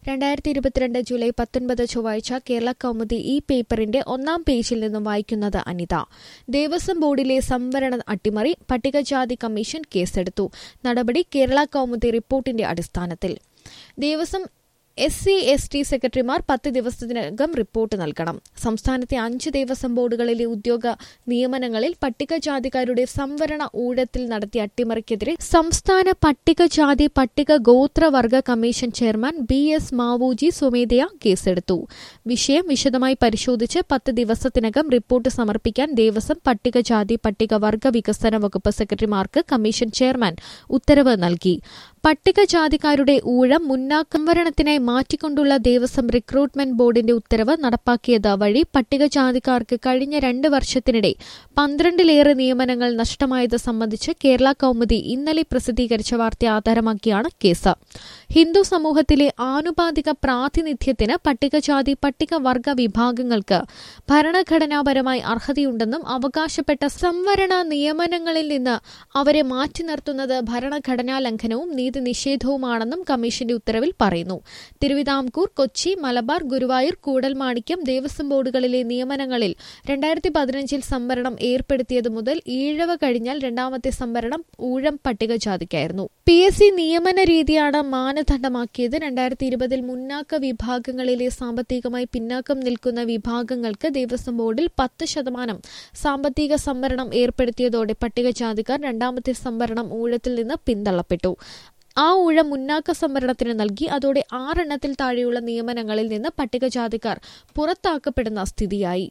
രണ്ടായിരത്തി ഇരുപത്തിരണ്ട് ജൂലൈ പത്തൊൻപത് ചൊവ്വാഴ്ച കേരള കൗമുദി ഈ പേപ്പറിന്റെ ഒന്നാം പേജിൽ നിന്നും വായിക്കുന്നത് അനിത ദേവസ്വം ബോർഡിലെ സംവരണ അട്ടിമറി പട്ടികജാതി കമ്മീഷൻ കേസെടുത്തു നടപടി കേരള കൗമുദി റിപ്പോർട്ടിന്റെ അടിസ്ഥാനത്തിൽ Devaswom S C S T സെക്രട്ടറിമാർ പത്ത് ദിവസത്തിനകം റിപ്പോർട്ട് നൽകണം സംസ്ഥാനത്തെ അഞ്ച് ദേവസ്വം ബോർഡുകളിലെ ഉദ്യോഗ നിയമനങ്ങളിൽ പട്ടികജാതിക്കാരുടെ സംവരണ ഊഴത്തിൽ നടത്തിയ അട്ടിമറിക്കെതിരെ സംസ്ഥാന പട്ടികജാതി പട്ടിക ഗോത്രവർഗ commission chairman B S Mavoji സ്വമേധയാ കേസെടുത്തു വിഷയം വിശദമായി പരിശോധിച്ച് പത്ത് ദിവസത്തിനകം റിപ്പോർട്ട് സമർപ്പിക്കാൻ ദേവസ്വം പട്ടികജാതി പട്ടികവർഗ വികസന വകുപ്പ് സെക്രട്ടറിമാർക്ക് കമ്മീഷൻ ചെയർമാൻ ഉത്തരവ് നൽകി പട്ടികജാതിക്കാരുടെ ഊഴം മുന്നാക്കംവരണത്തിനായി മാറ്റിക്കൊണ്ടുള്ള ദേവസ്വം റിക്രൂട്ട്മെന്റ് ബോർഡിന്റെ ഉത്തരവ് നടപ്പാക്കിയത് വഴി പട്ടികജാതിക്കാർക്ക് കഴിഞ്ഞ രണ്ട് വർഷത്തിനിടെ പന്ത്രണ്ടിലേറെ നിയമനങ്ങൾ നഷ്ടമായത് സംബന്ധിച്ച് കേരള കൗമുദി ഇന്നലെ പ്രസിദ്ധീകരിച്ച വാർത്ത ആധാരമാക്കിയാണ് കേസ് ഹിന്ദു സമൂഹത്തിലെ ആനുപാതിക പ്രാതിനിധ്യത്തിന് പട്ടികജാതി പട്ടികവർഗ വിഭാഗങ്ങൾക്ക് ഭരണഘടനാപരമായി അർഹതയുണ്ടെന്നും അവകാശപ്പെട്ട സംവരണ നിയമനങ്ങളിൽ നിന്ന് അവരെ മാറ്റി നിർത്തുന്നത് ഭരണഘടനാ ലംഘനവും നീതി നിഷേധവുമാണെന്നും കമ്മീഷന്റെ ഉത്തരവിൽ പറയുന്നു തിരുവിതാംകൂർ കൊച്ചി മലബാർ ഗുരുവായൂർ കൂടൽമാണിക്യം ദേവസ്വം ബോർഡുകളിലെ നിയമനങ്ങളിൽ രണ്ടായിരത്തി പതിനഞ്ചിൽ സംവരണം ഏർപ്പെടുത്തിയത് മുതൽ ഈഴവ കഴിഞ്ഞാൽ രണ്ടാമത്തെ സംവരണം ഊഴം പട്ടികജാതിക്കായിരുന്നു പി എസ് സി നിയമന രീതിയാണ് മാനദണ്ഡമാക്കിയത് രണ്ടായിരത്തി ഇരുപതിൽ മുന്നാക്ക വിഭാഗങ്ങളിലെ സാമ്പത്തികമായി പിന്നാക്കം നിൽക്കുന്ന വിഭാഗങ്ങൾക്ക് ദേവസ്വം ബോർഡിൽ പത്ത് ശതമാനം സാമ്പത്തിക സംവരണം ഏർപ്പെടുത്തിയതോടെ പട്ടികജാതിക്കാർ രണ്ടാമത്തെ സംവരണം ഊഴത്തിൽ നിന്ന് പിന്തള്ളപ്പെട്ടു ആ ഊഴം മുന്നാക്ക സംവരണത്തിന് നൽകി അതോടെ ആറെണ്ണത്തിൽ താഴെയുള്ള നിയമനങ്ങളിൽ നിന്ന് പട്ടികജാതിക്കാർ പുറത്താക്കപ്പെടുന്ന സ്ഥിതിയായി